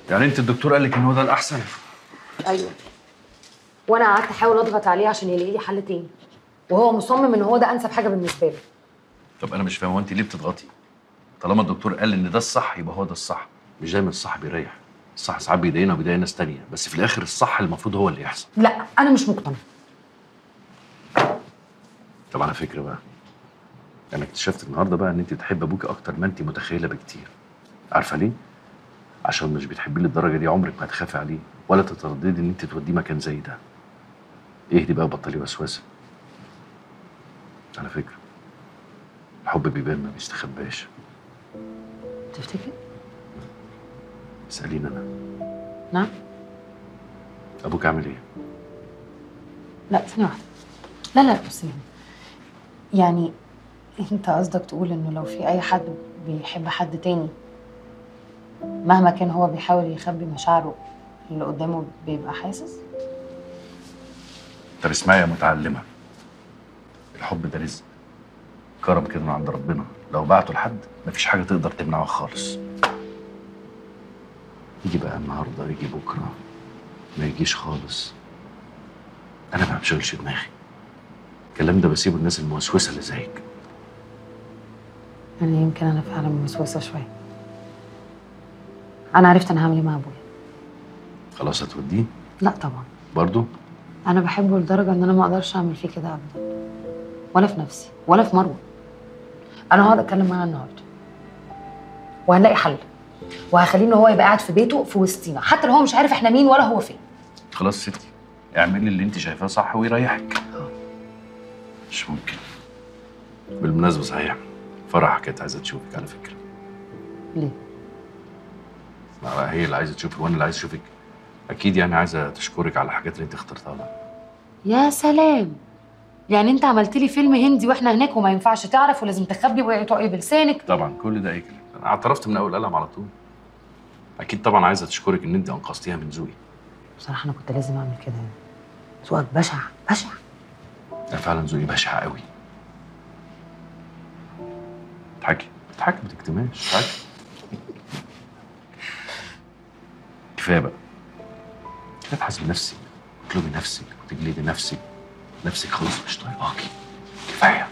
يعني انت الدكتور قال لك ان هو ده الاحسن ايوه وانا قعدت احاول اضغط عليه عشان يلاقي لي حل تاني وهو مصمم ان هو ده انسب حاجه بالنسبه له طب انا مش فاهم هو انت ليه بتضغطي طالما الدكتور قال ان ده الصح يبقى هو ده الصح مش دايما الصح بيريح الصح ساعات بيضايقنا وبيضايق ناس تانية بس في الاخر الصح المفروض هو اللي يحصل لا انا مش مقتنع طب على فكره بقى انا اكتشفت النهارده بقى ان انت بتحب ابوكي اكتر ما انت متخيله بكتير عارفه ليه عشان مش بتحبيه للدرجه دي عمرك ما هتخافي عليه ولا تترددي ان انت توديه مكان زي ده اهدي بقى وبطلي وسوسه على فكره الحب بيبان ما بيستخباش تفتكر اساليني انا نعم ابوك عامل ايه لا ثانيه واحده لا لا بص يعني يعني انت قصدك تقول انه لو في اي حد بيحب حد تاني مهما كان هو بيحاول يخبي مشاعره اللي قدامه بيبقى حاسس طب اسمعي يا متعلمه الحب ده رزق كرم كده من عند ربنا لو بعته لحد مفيش حاجه تقدر تمنعه خالص يجي بقى النهارده يجي بكره ما يجيش خالص انا ما بشغلش دماغي الكلام ده بسيبه الناس الموسوسه اللي زيك يعني يمكن انا فعلا موسوسه شويه انا عرفت انا هعمل ايه مع ابويا خلاص هتوديه لا طبعا برضه انا بحبه لدرجه ان انا ما اقدرش اعمل فيه كده ابدا ولا في نفسي ولا في مروه انا هقعد اتكلم معاه النهارده وهنلاقي حل وهخليه ان هو يبقى قاعد في بيته في وسطينا حتى لو هو مش عارف احنا مين ولا هو فين خلاص ستي اعملي اللي انت شايفاه صح ويريحك مش ممكن بالمناسبه صحيح فرح كانت عايزه تشوفك على فكره ليه ما هي اللي عايزه تشوفك وانا اللي عايز اشوفك اكيد يعني عايزه تشكرك على الحاجات اللي انت اخترتها لها يا سلام يعني انت عملت لي فيلم هندي واحنا هناك وما ينفعش تعرف ولازم تخبي وتقعي بلسانك طبعا كل ده اي كلام انا اعترفت من اول قلم على طول اكيد طبعا عايزه تشكرك ان انت انقذتيها من ذوقي بصراحه انا كنت لازم اعمل كده يعني ذوقك بشع بشع انا فعلا ذوقي بشع قوي اضحكي اضحكي ما تكتماش اضحكي كفايه بقى كفايه تحاسبي نفسك وتلومي نفسك وتجلدي نفسك نفسك خلاص مش طايقاكي كفايه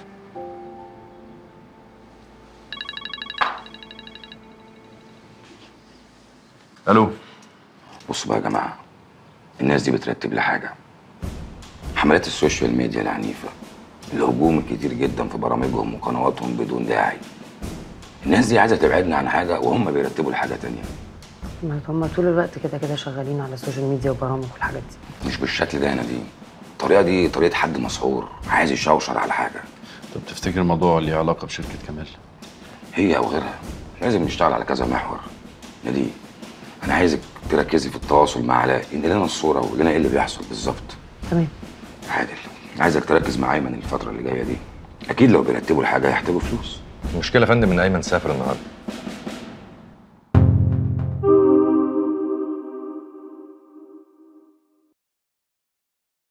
الو بصوا بقى يا جماعه الناس دي بترتب لي حاجه حملات السوشيال ميديا العنيفه الهجوم الكتير جدا في برامجهم وقنواتهم بدون داعي الناس دي عايزه تبعدنا عن حاجه وهم بيرتبوا لحاجه تانية ما هم طول الوقت كده كده شغالين على السوشيال ميديا وبرامج والحاجات دي مش بالشكل ده يا نديم الطريقه دي طريقه حد مسحور عايز يشوشر على حاجه طب تفتكر الموضوع ليه علاقه بشركه كمال هي او غيرها لازم نشتغل على كذا محور نديم انا عايزك تركزي في التواصل مع علاء ان لنا الصوره ولنا ايه اللي بيحصل بالظبط تمام عادل عايزك تركز مع ايمن الفتره اللي جايه دي اكيد لو بيرتبوا الحاجه هيحتاجوا فلوس المشكله يا فندم ان ايمن سافر النهارده